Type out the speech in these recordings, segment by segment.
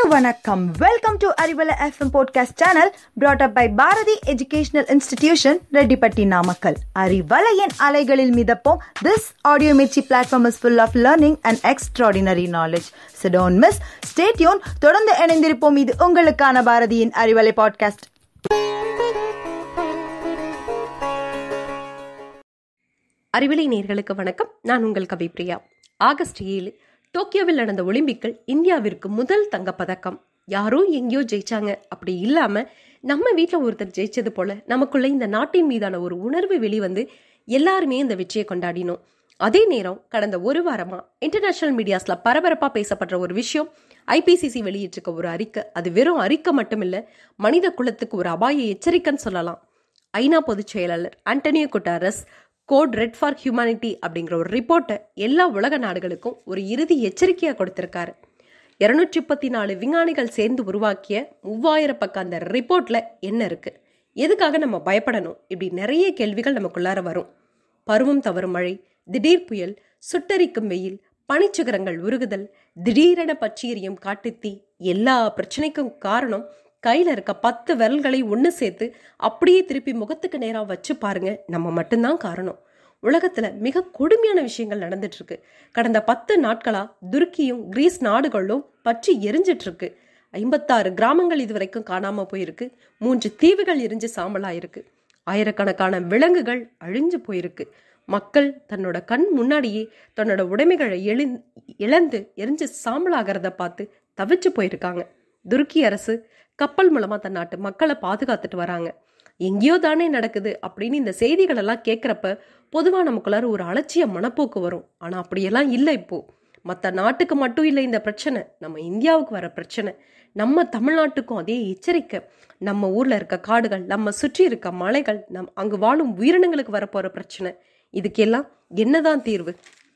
வணக்கம் welcome to Arivalai FM podcast channel brought up by Bharathi educational institution Rettipatti Namakkal அறிவலையின் அலைகளில் மிதப்போம் this audio Mirchi platform is full of learning and extraordinary knowledge so don't miss stay tuned தொடர்ந்து இணைந்திருப்போம் இது உங்களுக்கான பாரதியின் அறிவலை பாட்காஸ்ட் அறிவிலை நேர்களுக்கு வணக்கம் நான் உங்கள் கவிப்ரியா ஆகஸ்ட் ஏழு டோக்கியோவில் நடந்த ஒலிம்பிக்கில் இந்தியாவிற்கு முதல் தங்கப்பதக்கம் யாரோ எங்கேயோ ஜெயிச்சாங்க அப்படி இல்லாம நம்ம வீட்டில் ஒருத்தர் ஜெயிச்சது போல நமக்குள்ள இந்த நாட்டின் மீதான ஒரு உணர்வு வெளிவந்து எல்லாருமே இந்த வெற்றியை கொண்டாடினோம் அதே நேரம் கடந்த ஒரு வாரமா இன்டர்நேஷனல் மீடியாஸ்ல பரபரப்பா பேசப்படுற ஒரு விஷயம் ஐபிசிசி வெளியிட்டிருக்க ஒரு அறிக்கை அது வெறும் அறிக்கை மட்டும் இல்ல மனித குலத்துக்கு ஒரு அபாய எச்சரிக்கைன்னு சொல்லலாம் ஐநா பொதுச் செயலாளர் Antonio Guterres code red for humanity அப்படிங்கிற ஒரு ரிப்போர்ட்டை எல்லா உலக நாடுகளுக்கும் ஒரு இறுதி எச்சரிக்கையாக கொடுத்திருக்காரு இருநூற்றி முப்பத்தி நாலு விஞ்ஞானிகள் சேர்ந்து உருவாக்கிய மூவாயிரம் பக்கம் அந்த ரிப்போர்ட்ல என்ன இருக்கு எதுக்காக நம்ம பயப்படணும் இப்படி நிறைய கேள்விகள் நமக்குள்ளார வரும் பருவம் தவறும் மழை திடீர் புயல் சுட்டரிக்கும் வெயில் பனிச்சிகரங்கள் உருகுதல் திடீரென பச்சீரியம் காட்டுத்தீ எல்லா பிரச்சனைக்கும் காரணம் கையில இருக்க பத்து விரல்களை ஒன்று சேர்த்து அப்படியே திருப்பி முகத்துக்கு நேரா வச்சு பாருங்க நம்ம மட்டும்தான் காரணம் உலகத்துல மிக கொடுமையான விஷயங்கள் நடந்துட்டு இருக்கு கடந்த பத்து நாட்களா துருக்கியும் கிரீஸ் நாடுகளும் பற்றி எரிஞ்சிட்டு இருக்கு ஐம்பத்தாறு கிராமங்கள் இதுவரைக்கும் காணாம போயிருக்கு மூன்று தீவுகள் எரிஞ்சு சாம்பலாயிருக்கு ஆயிரக்கணக்கான விலங்குகள் அழிஞ்சு போயிருக்கு மக்கள் தன்னோட கண் முன்னாடியே தன்னோட உடைமைகளை எழு இழந்து எரிஞ்சு சாம்பலாகிறத பார்த்து தவிச்சு போயிருக்காங்க துருக்கி அரசு கப்பல் மூலமா தன் நாட்டு மக்களை பாதுகாத்துட்டு வராங்க எங்கேயோ தானே நடக்குது அப்படின்னு இந்த செய்திகள் எல்லாம் கேட்குறப்ப பொதுவாக நமக்குள்ளார ஒரு அலட்சிய மனப்போக்கு வரும் ஆனால் அப்படியெல்லாம் இல்லை இப்போ மற்ற நாட்டுக்கு மட்டும் இல்லை இந்த பிரச்சனை நம்ம இந்தியாவுக்கு வர பிரச்சனை நம்ம தமிழ்நாட்டுக்கும் அதே எச்சரிக்கை நம்ம ஊர்ல இருக்க காடுகள் நம்ம சுற்றி இருக்க மலைகள் நம் அங்கு வாழும் உயிரினங்களுக்கு வரப்போற பிரச்சனை இதுக்கெல்லாம் என்னதான் தீர்வு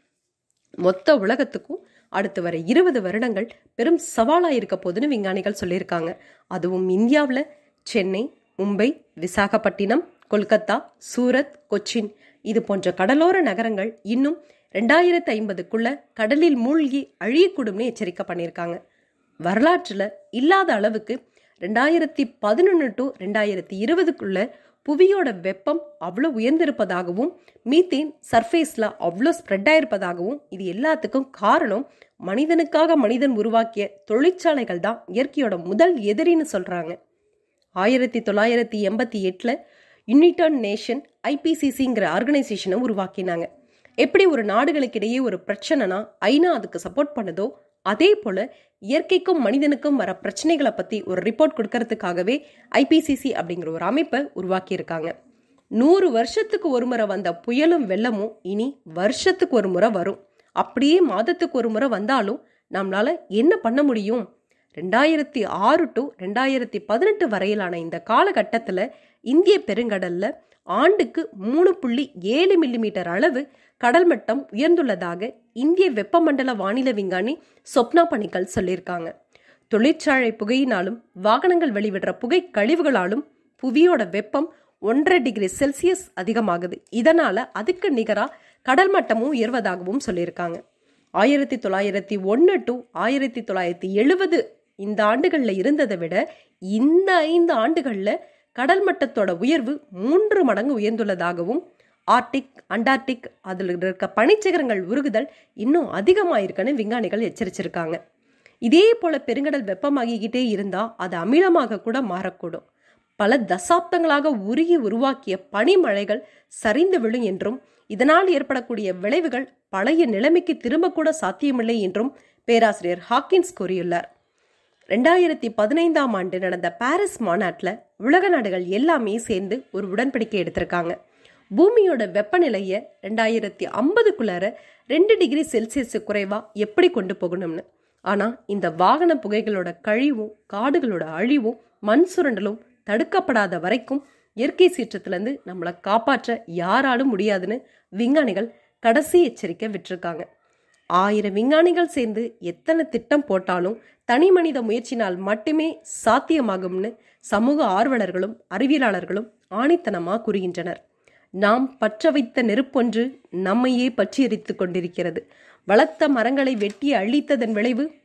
மொத்த உலகத்துக்கும் அடுத்து வர இருபது வருடங்கள் பெரும் சவாலாக இருக்க போதுன்னு விஞ்ஞானிகள் சொல்லியிருக்காங்க அதுவும் இந்தியாவில் சென்னை மும்பை விசாகப்பட்டினம் கொல்கத்தா சூரத் கொச்சின் இது போன்ற கடலோர நகரங்கள் இன்னும் ரெண்டாயிரத்தி ஐம்பதுக்குள்ள கடலில் மூழ்கி அழியக்கூடும்னு எச்சரிக்கை பண்ணியிருக்காங்க வரலாற்றில் இல்லாத அளவுக்கு ரெண்டாயிரத்தி பதினொன்று டு ரெண்டாயிரத்தி இருபதுக்குள்ள புவியோட வெப்பம் அவ்வளோ உயர்ந்திருப்பதாகவும் மீத்தேன் சர்ஃபேஸில் அவ்வளோ ஸ்ப்ரெட் ஆயிருப்பதாகவும் இது எல்லாத்துக்கும் காரணம் மனிதனுக்காக மனிதன் உருவாக்கிய தொழிற்சாலைகள் தான் இயற்கையோட முதல் எதிரின்னு சொல்கிறாங்க ஆயிரத்தி தொள்ளாயிரத்தி எண்பத்தி எட்டில் யுனைடெட் நேஷன் ஐபிசிசிங்கிற ஆர்கனைசேஷனை உருவாக்கினாங்க எப்படி ஒரு நாடுகளுக்கிடையே ஒரு பிரச்சனைனா ஐநா அதுக்கு சப்போர்ட் பண்ணுதோ அதே போல இயற்கைக்கும் மனிதனுக்கும் வர பிரச்சனைகளை பத்தி ஒரு ரிப்போர்ட் கொடுக்கறதுக்காகவே ஐபிசிசி அப்படிங்கிற ஒரு அமைப்பை உருவாக்கியிருக்காங்க நூறு வருஷத்துக்கு ஒரு முறை வந்த புயலும் வெள்ளமும் இனி வருஷத்துக்கு ஒரு முறை வரும் அப்படியே மாதத்துக்கு ஒரு முறை வந்தாலும் நம்மளால என்ன பண்ண முடியும் ரெண்டாயிரத்தி ஆறு டு ரெண்டாயிரத்தி பதினெட்டு வரையிலான இந்த காலகட்டத்தில் இந்திய பெருங்கடல்ல ஆண்டுக்கு மூணு புள்ளி ஏழு மில்லிமீட்டர் அளவு கடல் மட்டம் உயர்ந்துள்ளதாக இந்திய வெப்பமண்டல வானிலை விஞ்ஞானி சொப்னா பணிக்கல் சொல்லியிருக்காங்க தொழிற்சாலை புகையினாலும் வாகனங்கள் வெளிவிடுற புகை கழிவுகளாலும் புவியோட வெப்பம் ஒன்றரை டிகிரி செல்சியஸ் அதிகமாகுது இதனால அதுக்கு நிகரா கடல் மட்டமும் உயர்வதாகவும் சொல்லியிருக்காங்க ஆயிரத்தி தொள்ளாயிரத்தி ஒன்று டு ஆயிரத்தி தொள்ளாயிரத்தி எழுபது இந்த ஆண்டுகளில் இருந்ததை விட இந்த ஐந்து ஆண்டுகளில் கடல் மட்டத்தோட உயர்வு மூன்று மடங்கு உயர்ந்துள்ளதாகவும் ஆர்டிக் அண்டார்டிக் அதில் இருக்க பனிச்சிகரங்கள் உருகுதல் இன்னும் அதிகமாயிருக்குன்னு விஞ்ஞானிகள் எச்சரிச்சிருக்காங்க இதே போல பெருங்கடல் வெப்பமாகிக்கிட்டே இருந்தா அது அமிலமாக கூட மாறக்கூடும் பல தசாப்தங்களாக உருகி உருவாக்கிய பனிமழைகள் சரிந்து விழும் என்றும் இதனால் ஏற்படக்கூடிய விளைவுகள் பழைய நிலைமைக்கு திரும்ப கூட சாத்தியமில்லை என்றும் பேராசிரியர் ஹாக்கின்ஸ் கூறியுள்ளார் ரெண்டாயிரத்தி பதினைந்தாம் ஆண்டு நடந்த பாரிஸ் மாநாட்டில் உலக நாடுகள் எல்லாமே சேர்ந்து ஒரு உடன்படிக்கை எடுத்திருக்காங்க பூமியோட வெப்பநிலையை ரெண்டாயிரத்தி ஐம்பதுக்குள்ளார ரெண்டு டிகிரி செல்சியஸ் குறைவா எப்படி கொண்டு போகணும்னு ஆனால் இந்த வாகன புகைகளோட கழிவும் காடுகளோட அழிவும் மண் சுரண்டலும் தடுக்கப்படாத வரைக்கும் இயற்கை சீற்றத்திலேருந்து நம்மளை காப்பாற்ற யாராலும் முடியாதுன்னு விஞ்ஞானிகள் கடைசி எச்சரிக்கை விட்டிருக்காங்க ஆயிரம் விஞ்ஞானிகள் சேர்ந்து எத்தனை திட்டம் போட்டாலும் தனி மனித முயற்சினால் மட்டுமே சாத்தியமாகும்னு சமூக ஆர்வலர்களும் அறிவியலாளர்களும் ஆணித்தனமாக கூறுகின்றனர் நாம் பற்ற வைத்த நெருப்பொன்று நம்மையே பற்றி எரித்து கொண்டிருக்கிறது வளர்த்த மரங்களை வெட்டி அழித்ததன் விளைவு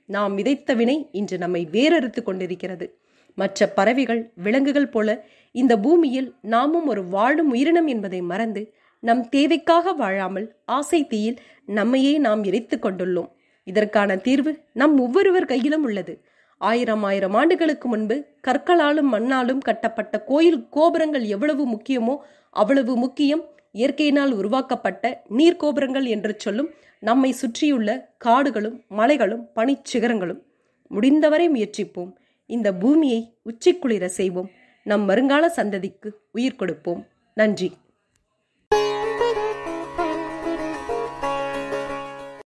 நாம் விதைத்த வினை இன்று நம்மை வேறறுத்து கொண்டிருக்கிறது மற்ற பறவைகள் விலங்குகள் போல இந்த பூமியில் நாமும் ஒரு வாழும் உயிரினம் என்பதை மறந்து நம் தேவைக்காக வாழாமல் ஆசை தீயில் நம்மையே நாம் எரித்து கொண்டுள்ளோம் இதற்கான தீர்வு நம் ஒவ்வொருவர் கையிலும் உள்ளது ஆயிரம் ஆயிரம் ஆண்டுகளுக்கு முன்பு கற்களாலும் மண்ணாலும் கட்டப்பட்ட கோயில் கோபுரங்கள் எவ்வளவு முக்கியமோ அவ்வளவு முக்கியம் இயற்கையினால் உருவாக்கப்பட்ட நீர்கோபுரங்கள் என்று சொல்லும் நம்மை சுற்றியுள்ள காடுகளும் மலைகளும் பனிச்சிகரங்களும் முடிந்தவரை முயற்சிப்போம் இந்த பூமியை உச்சிக்குளிர செய்வோம் நம் வருங்கால சந்ததிக்கு உயிர் கொடுப்போம் நன்றி